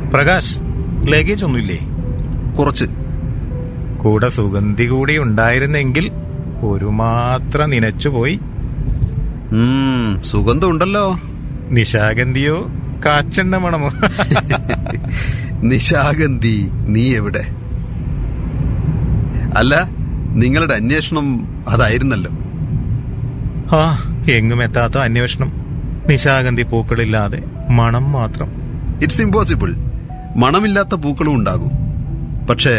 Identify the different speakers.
Speaker 1: Prakash luggage ഒന്നുമില്ലേ
Speaker 2: കുറച്ച്
Speaker 1: കൂടെ സുഗന്ധി കൂടി ഉണ്ടായിരുന്നെങ്കിൽ ഒരു മാത്ര നനച്ചുപോയി
Speaker 2: ഉം, സുഗന്ധം ഉണ്ടല്ലോ
Speaker 1: നിശാഗന്ധിയോ കാച്ചെണ്ണ മണമോ
Speaker 2: നിശാഗന്ധി നീ എവിടെ അല്ല നിങ്ങളുടെ അന്വേഷണം അതായിരുന്നല്ലോ
Speaker 1: ആ എങ്ങും എത്താത്ത അന്വേഷണം നിശാഗന്ധി പൂക്കളില്ലാതെ മണം മാത്രം
Speaker 2: ഇറ്റ്സ് ഇമ്പോസിബിൾ മണമില്ലാത്ത പൂക്കളും ഉണ്ടാകും പക്ഷേ